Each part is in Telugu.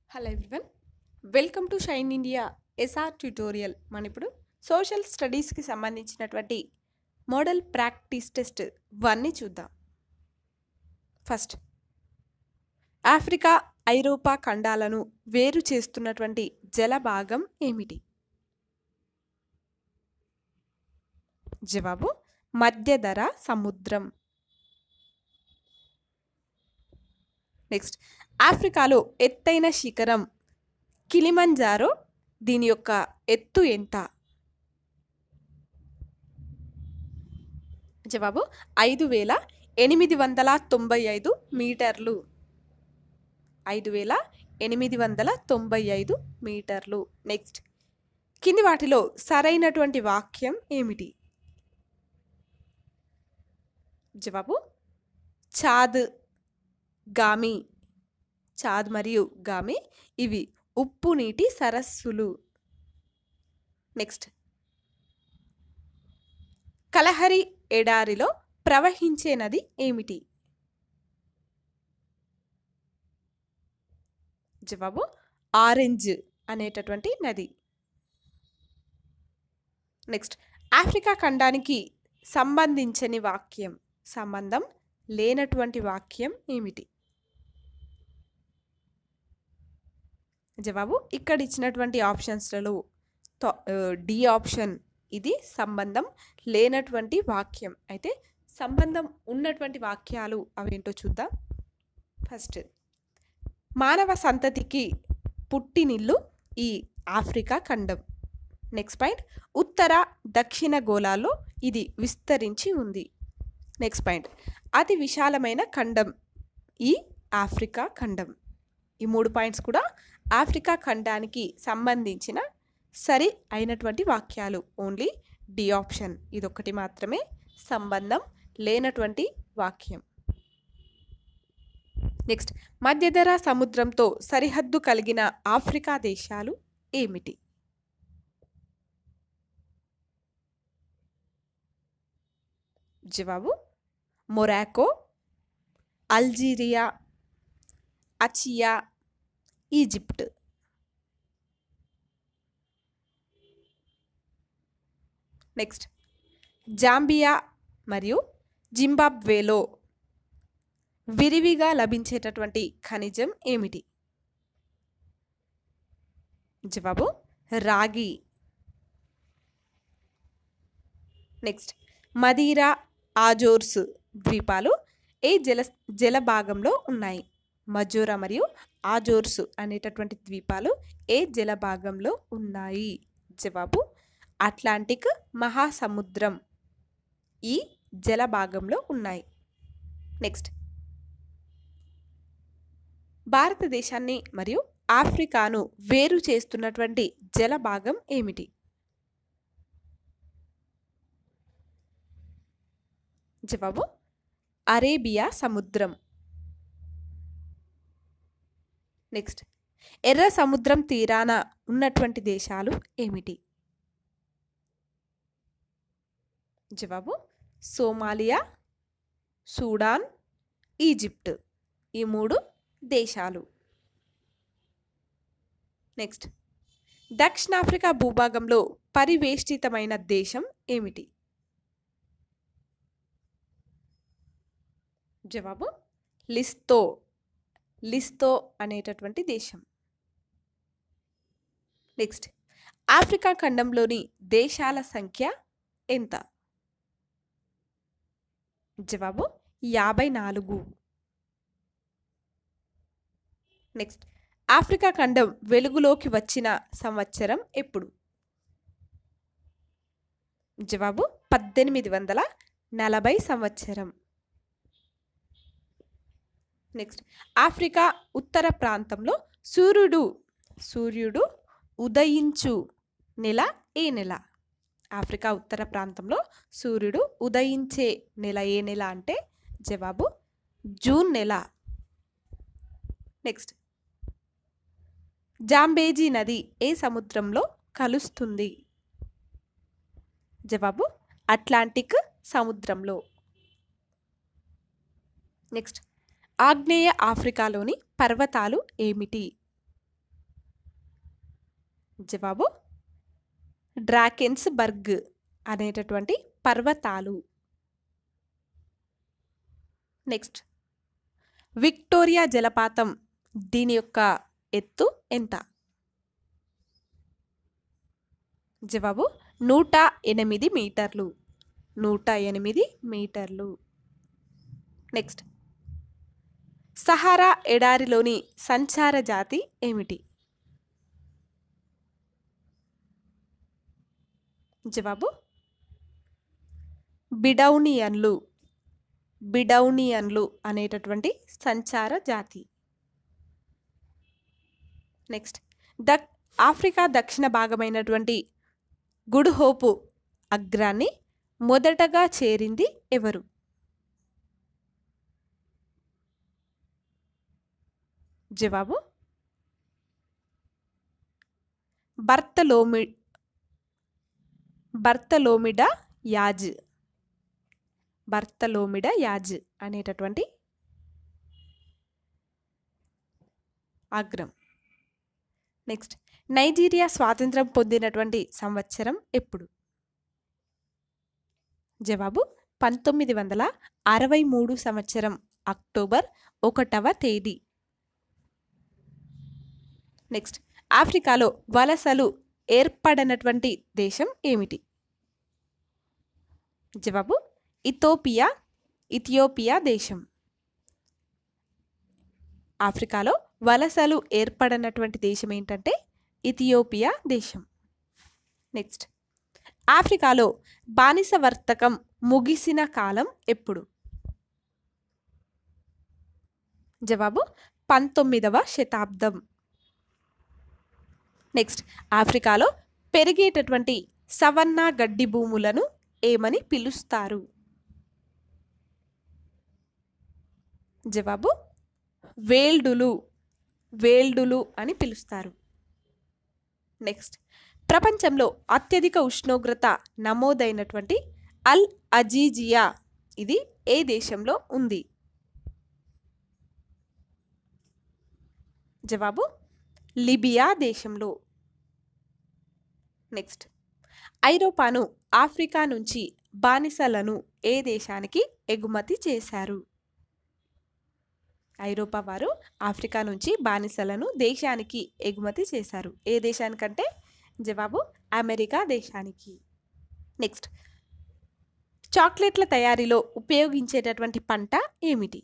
hello everyone welcome to shine India SR tutorial మన ఇప్పుడు సోషల్ స్టడీస్కి సంబంధించినటువంటి మోడల్ ప్రాక్టీస్ టెస్ట్ వన్ని చూద్దాం ఫస్ట్ ఆఫ్రికా ఐరోపా ఖండాలను వేరు చేస్తున్నటువంటి జల భాగం ఏమిటి జవాబు మధ్యధర సముద్రం నెక్స్ట్ ఆఫ్రికాలో ఎత్తైన శిఖరం కిలిమంజారో దీని యొక్క ఎత్తు ఎంత జవాబు ఐదు వేల ఎనిమిది వందల తొంభై ఐదు మీటర్లు ఐదు వేల ఎనిమిది వందల తొంభై ఐదు మీటర్లు నెక్స్ట్ కింది వాటిలో సరైనటువంటి వాక్యం ఏమిటి జవాబు చాద్ గామి చాద్ మరియు గామి ఇవి ఉప్పు నీటి సరస్సులు నెక్స్ట్ కలహరి ఎడారిలో ప్రవహించే నది ఏమిటి జవాబు ఆరెంజ్ అనేటటువంటి నది నెక్స్ట్ ఆఫ్రికా ఖండానికి సంబంధించని వాక్యం సంబంధం లేనటువంటి వాక్యం ఏమిటి జవాబు ఇక్కడ ఇచ్చినటువంటి ఆప్షన్స్లలో డి ఆప్షన్ ఇది సంబంధం లేనటువంటి వాక్యం అయితే సంబంధం ఉన్నటువంటి వాక్యాలు అవేంటో చూద్దాం ఫస్ట్ మానవ సంతతికి పుట్టినిల్లు ఈ ఆఫ్రికా ఖండం నెక్స్ట్ పాయింట్ ఉత్తర దక్షిణ గోళాల్లో ఇది విస్తరించి ఉంది నెక్స్ట్ పాయింట్ అతి విశాలమైన ఖండం ఈ ఆఫ్రికా ఖండం ఈ మూడు పాయింట్స్ కూడా ఆఫ్రికా ఖండానికి సంబంధించిన సరి అయినటువంటి వాక్యాలు ఓన్లీ డి ఆప్షన్ ఇదొక్కటి మాత్రమే సంబంధం లేనటువంటి వాక్యం నెక్స్ట్ మధ్యధర సముద్రంతో సరిహద్దు కలిగిన ఆఫ్రికా దేశాలు ఏమిటి జవాబు మొరాకో అల్జీరియా అచియా ఈజిప్ట్ నెక్స్ట్ జాంబియా మరియు జింబాబ్వేలో విరివిగా లభించేటటువంటి ఖనిజం ఏమిటి జవాబు రాగి నెక్స్ట్ మదీరా ఆజోర్స్ ద్వీపాలు ఏ జల జల భాగంలో ఉన్నాయి మజోరా మరియు ఆజోర్స్ అనేటటువంటి ద్వీపాలు ఏ జల భాగంలో ఉన్నాయి జవాబు అట్లాంటిక్ మహాసముద్రం ఈ జల భాగంలో ఉన్నాయి నెక్స్ట్ భారతదేశాన్ని మరియు ఆఫ్రికాను వేరు చేస్తున్నటువంటి జల భాగం ఏమిటి జవాబు అరేబియా సముద్రం నెక్స్ట్ ఎర్ర సముద్రం తీరాన ఉన్నటువంటి దేశాలు ఏమిటి జవాబు సోమాలియా సూడాన్ ఈజిప్ట్ ఈ మూడు దేశాలు నెక్స్ట్ దక్షిణాఫ్రికా భూభాగంలో పరివేష్టితమైన దేశం ఏమిటి జవాబు లిస్తో లిస్తో అనేటటువంటి దేశం నెక్స్ట్ ఆఫ్రికా ఖండంలోని దేశాల సంఖ్య ఎంత జవాబు యాభై నాలుగు నెక్స్ట్ ఆఫ్రికా ఖండం వెలుగులోకి వచ్చిన సంవత్సరం ఎప్పుడు జవాబు పద్దెనిమిది వందల నలభై సంవత్సరం నెక్స్ట్ ఆఫ్రికా ఉత్తర ప్రాంతంలో సూర్యుడు సూర్యుడు ఉదయించు నెల ఏ నెల ఆఫ్రికా ఉత్తర ప్రాంతంలో సూర్యుడు ఉదయించే నెల ఏ నెల అంటే జవాబు జూన్ నెల నెక్స్ట్ జాంబేజీ నది ఏ సముద్రంలో కలుస్తుంది జవాబు అట్లాంటిక్ సముద్రంలో నెక్స్ట్ ఆగ్నేయ ఆఫ్రికాలోని పర్వతాలు ఏమిటి జవాబు డ్రాకెన్స్ బర్గ్ అనేటటువంటి పర్వతాలు నెక్స్ట్ విక్టోరియా జలపాతం దీని యొక్క ఎత్తు ఎంత జవాబు నూట ఎనిమిది మీటర్లు నూట ఎనిమిది మీటర్లు నెక్స్ట్ సహారా ఎడారిలోని సంచార జాతి ఏమిటి జవాబు బిడౌనియన్లు బిడౌనియన్లు అనేటటువంటి సంచార జాతి నెక్స్ట్ దక్ ఆఫ్రికా దక్షిణ భాగమైనటువంటి గుడ్ హోపు అగ్రాన్ని మొదటగా చేరింది ఎవరు జవాబు బర్తలోమి బర్తలోమిడ యాజ్ బర్తలోమిడ యాజ్ అనేటటువంటి అగ్రం నెక్స్ట్ నైజీరియా స్వాతంత్రం పొందినటువంటి సంవత్సరం ఎప్పుడు జవాబు పంతొమ్మిది వందల అరవై మూడు సంవత్సరం అక్టోబర్ ఒకటవ తేదీ నెక్స్ట్ ఆఫ్రికాలో వలసలు ఏర్పడనటువంటి దేశం ఏమిటి జవాబు ఇథోపియా ఇథియోపియా దేశం ఆఫ్రికాలో వలసలు ఏర్పడనటువంటి దేశం ఏంటంటే ఇథియోపియా దేశం నెక్స్ట్ ఆఫ్రికాలో బానిస వర్తకం ముగిసిన కాలం ఎప్పుడు జవాబు పంతొమ్మిదవ శతాబ్దం నెక్స్ట్ ఆఫ్రికాలో పెరిగేటటువంటి సవన్నా గడ్డి భూములను ఏమని పిలుస్తారు జవాబు వేల్డులు వేల్డులు అని పిలుస్తారు నెక్స్ట్ ప్రపంచంలో అత్యధిక ఉష్ణోగ్రత నమోదైనటువంటి అల్ అజీజియా ఇది ఏ దేశంలో ఉంది జవాబు లిబియా దేశంలో నెక్స్ట్ ఐరోపాను ఆఫ్రికా నుంచి బానిసలను ఏ దేశానికి ఎగుమతి చేశారు ఐరోపా వారు ఆఫ్రికా నుంచి బానిసలను దేశానికి ఎగుమతి చేశారు ఏ దేశానికంటే జవాబు అమెరికా దేశానికి నెక్స్ట్ చాక్లెట్ల తయారీలో ఉపయోగించేటటువంటి పంట ఏమిటి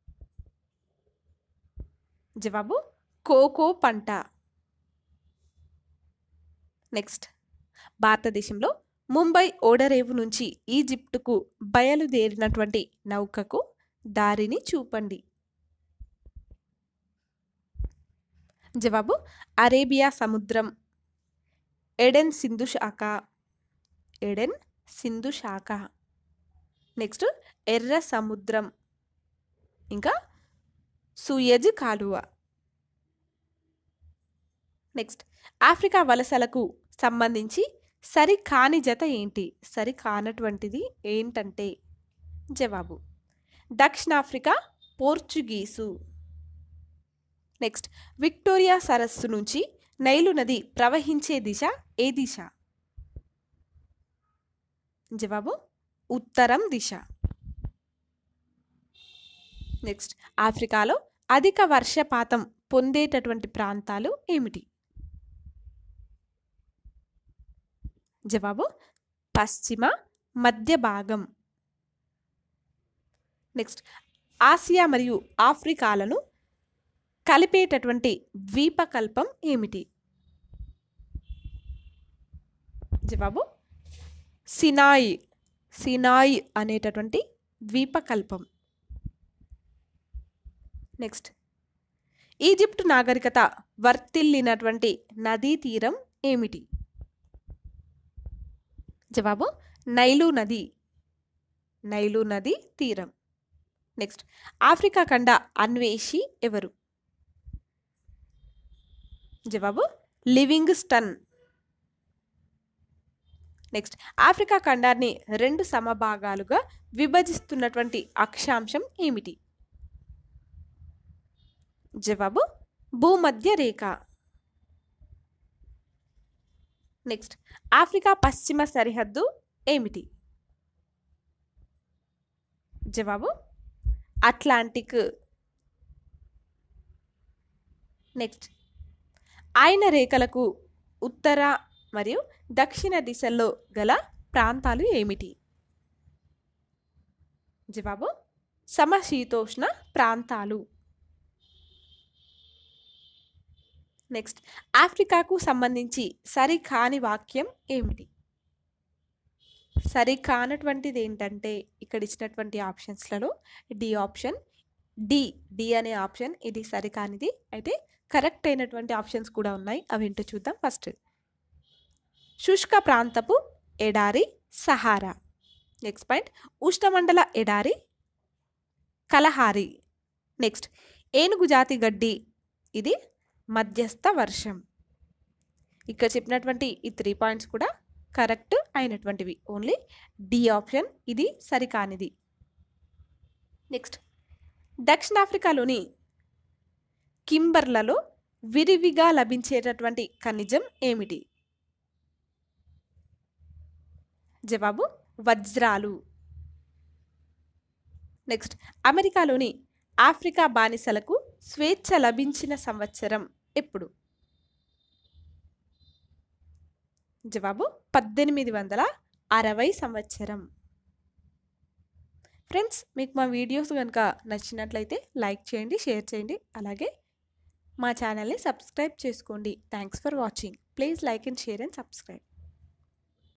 జవాబు కోకో పంట నెక్స్ట్ భారతదేశంలో ముంబై ఓడరేవు నుంచి ఈజిప్టుకు బయలుదేరినటువంటి నౌకకు దారిని చూపండి జవాబు అరేబియా సముద్రం ఎడెన్ సింధు శాఖ ఎడెన్ సింధు శాఖ నెక్స్ట్ ఎర్ర సముద్రం ఇంకా సూయజ్ కాలువ నెక్స్ట్ ఆఫ్రికా వలసలకు సంబంధించి సరికాని జత ఏంటి సరికానటువంటిది ఏంటంటే జవాబు దక్షిణాఫ్రికా పోర్చుగీసు నెక్స్ట్ విక్టోరియా సరస్సు నుంచి నైలు నది ప్రవహించే దిశ ఏ దిశ జవాబు ఉత్తరం దిశ నెక్స్ట్ ఆఫ్రికాలో అధిక వర్షపాతం పొందేటటువంటి ప్రాంతాలు ఏమిటి జవాబు పశ్చిమ మధ్య భాగం నెక్స్ట్ ఆసియా మరియు ఆఫ్రికాలను కలిపేటటువంటి ద్వీపకల్పం ఏమిటి జవాబు సినాయి సినాయి అనేటటువంటి ద్వీపకల్పం నెక్స్ట్ ఈజిప్ట్ నాగరికత వర్తిల్లినటువంటి నదీ తీరం ఏమిటి జవాబు నైలు నది నైలు నది తీరం నెక్స్ట్ ఆఫ్రికా ఖండ అన్వేషి ఎవరు జవాబు లివింగ్ స్టన్ నెక్స్ట్ ఆఫ్రికా ఖండాన్ని రెండు సమభాగాలుగా విభజిస్తున్నటువంటి అక్షాంశం ఏమిటి జవాబు భూమధ్య రేఖ నెక్స్ట్ ఆఫ్రికా పశ్చిమ సరిహద్దు ఏమిటి జవాబు అట్లాంటిక్ నెక్స్ట్ ఆయన రేఖలకు ఉత్తర మరియు దక్షిణ దిశల్లో గల ప్రాంతాలు ఏమిటి జవాబు సమశీతోష్ణ ప్రాంతాలు నెక్స్ట్ ఆఫ్రికాకు సంబంధించి సరికాని వాక్యం ఏమిటి సరికానటువంటిది ఏంటంటే ఇక్కడ ఇచ్చినటువంటి ఆప్షన్స్లలో డి ఆప్షన్ డి డి అనే ఆప్షన్ ఇది సరికానిది అయితే కరెక్ట్ అయినటువంటి ఆప్షన్స్ కూడా ఉన్నాయి అవి ఏంటో చూద్దాం ఫస్ట్ శుష్క ప్రాంతపు ఎడారి సహారా నెక్స్ట్ పాయింట్ ఉష్ణమండల ఎడారి కలహారి నెక్స్ట్ ఏనుగు జాతి గడ్డి ఇది మధ్యస్థ వర్షం ఇక్కడ చెప్పినటువంటి ఈ త్రీ పాయింట్స్ కూడా కరెక్ట్ అయినటువంటివి ఓన్లీ డి ఆప్షన్ ఇది సరికానిది నెక్స్ట్ దక్షిణాఫ్రికాలోని కింబర్లలో విరివిగా లభించేటటువంటి ఖనిజం ఏమిటి జవాబు వజ్రాలు నెక్స్ట్ అమెరికాలోని ఆఫ్రికా బానిసలకు స్వేచ్ఛ లభించిన సంవత్సరం ఎప్పుడు జవాబు పద్దెనిమిది వందల అరవై సంవత్సరం ఫ్రెండ్స్ మీకు మా వీడియోస్ కనుక నచ్చినట్లయితే లైక్ చేయండి షేర్ చేయండి అలాగే మా ఛానల్ని సబ్స్క్రైబ్ చేసుకోండి thanks for watching please like and share and subscribe